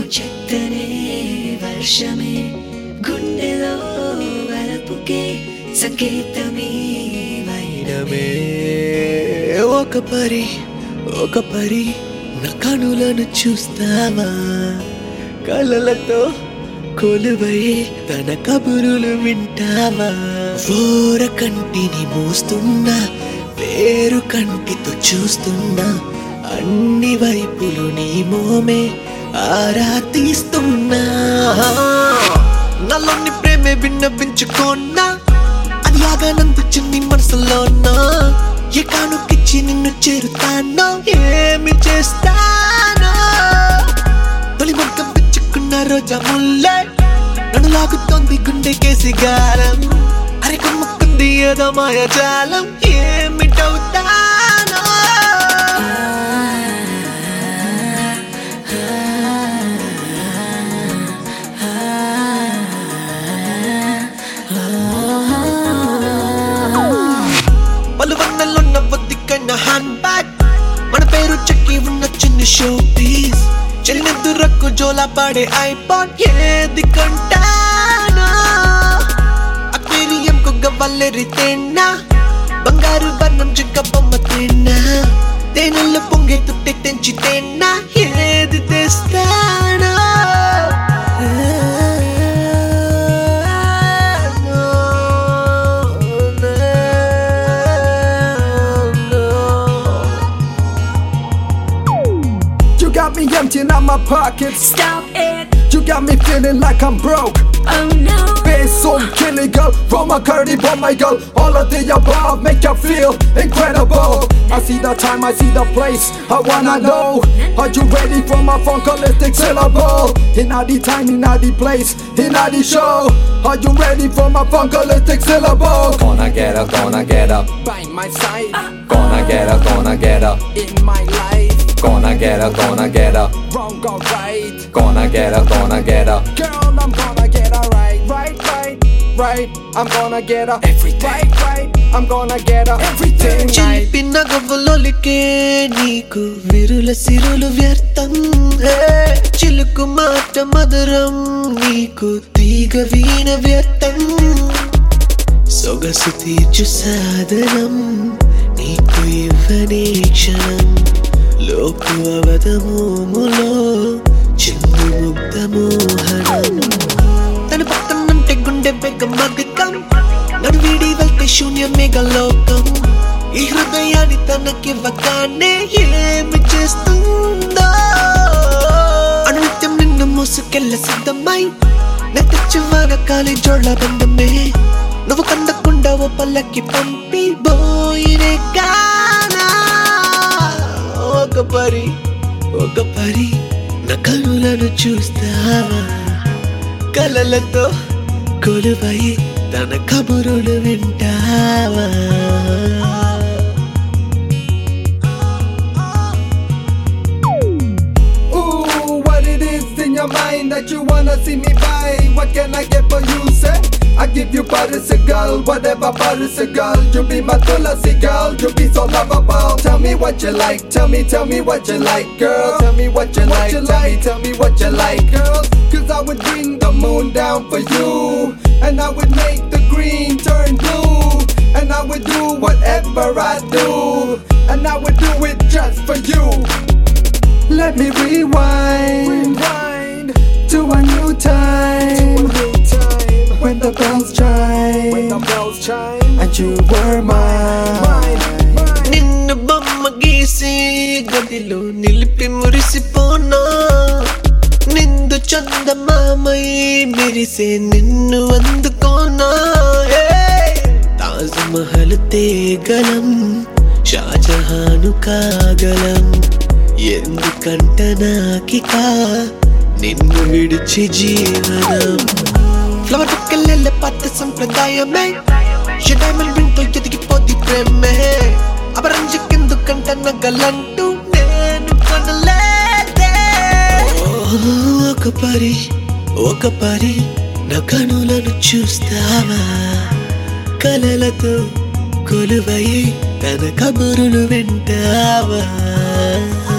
చెత్తనే వర్షమే గుండెలో వలపుకే సంకేతమే వైనమే ఒక పరి ఒక పరి నా కనులను చూస్తావా కలలతో కొలువై తన కబురులు వింటావా ఓర కంటిని మూస్తున్నా వేరు కంటితో చూస్తున్నా అన్ని వైపులు నీ మోమే ఆరా తీస్తున్నా నల్లని ప్రేమే విన్నవించుకోన్నా అది ఆగానందుచుంది మనసులోనా ఏ కానుకిచ్చి నిన్ను చేరుతానో ఏమి చేస్తానో తొలి మొగ్గం పెంచుకున్న రోజా ముల్లే నన్ను లాగుతోంది గుండె కేసి గారం అరే కొమ్ముకుంది ఏదో మాయాజాలం ఏమిటవుతానో పలు వందలున్న బొద్దికైన హ్యాండ్ బ్యాగ్ మన పేరు చెక్కి ఉన్న చిన్న షో పీస్ చెల్లెదురకు జోలా పాడే ఐపాడ్ ఏది కొంటానా అక్వేరియం కుగ్గ వల్లెరి తేనా బంగారు వర్ణం జిగ్గ బొమ్మ తేనా తేనెల్లో పొంగే తుట్టె తెంచి తేనా ఏది తెస్తానా You got me emptying out my pockets. Stop it You got me feeling like I'm broke. Oh no Based on killing girl, from a curdy bomb my girl. All of the above make you feel incredible. I see the time, I see the place. I wanna know, are you ready for my funkalistic syllable? In the time, in the place, in the show. Are you ready for my funkalistic syllable? Gonna get her, gonna get her, By my side, gonna get her, gonna get her, in my life, gonna get her, gonna get her, wrong or right. gonna get her, gonna get her. Girl, I'm gonna get her right, right, right, right. I'm gonna get her Everything. right, right. I'm gonna get her everything right. చిలిపిన గవ్వలొలికే నీకు విరుల సిరులు వ్యర్థం హే. చిలుకు మాట మధురం నీకు తీగ వీణ వ్యర్థం సొగసు తీర్చు సాధనం నీకు ఇవ్వనే క్షణం లోకు అవధమోములో చిన్ను ముగ్ధ మోహనం తన పక్కనంటే గుండె బెగ్గ మగ్గం నన్ను వీడి వెళ్తే శూన్యమేగ లోకం ఈ హృదయాన్ని తనకివ్వగానే ఏమి చేస్తుందో అనునిత్యం నిన్ను మోసుకెళ్ళ సిద్ధమై నెత్తిచ్చి వానకాలి జోళ్ళ బంధమే నువ్వు కందకుండా ఓ పల్లకి పంపి బోయినే కానా ఒక పరి ఒక పరి నా కనులను చూస్తావా కలలతో కొలువై తన కబురులు వింటావా Ooh, what it is in your mind that you wanna see me buy? What can I get for you, say? I give you butters a girl, whatever butters a girl. You be my tulasi girl, you be so lovable. Tell me what you like, tell me, tell me what you like, girl. Tell me what you like, tell me, tell me what you like, girl. Cause I would bring the moon down for you, and I would make the green turn blue. And I would do whatever I do, and I would do it just for you. Let me rewind, rewind to a new time, when the bells chime, when the bells chime, and you were mine. నిన్ను బొమ్మ గీసి గదిలో నిలిపి మురిసిపోనా నిందు చందమామై మెరిసే నిన్ను అందుకోనా తాజ్ మహల్ తేగలం షాజహాను కాగలం ఎందుకంట నాకిక నిన్ను విడిచి జీవనం ఫ్లవర్ పక్కలెళ్ళే పాత సంప్రదాయమే ఏ డైమండ్ రింగ్ తో ఎదిగిపోద్ది ప్రేమే అపరంజికెందుకంట నగలంటూ నేను కొనలేదే ఒక పరి ఒక పరి నా కనులను చూస్తావా కలలతో కొలువై తన కబురులు వింటావా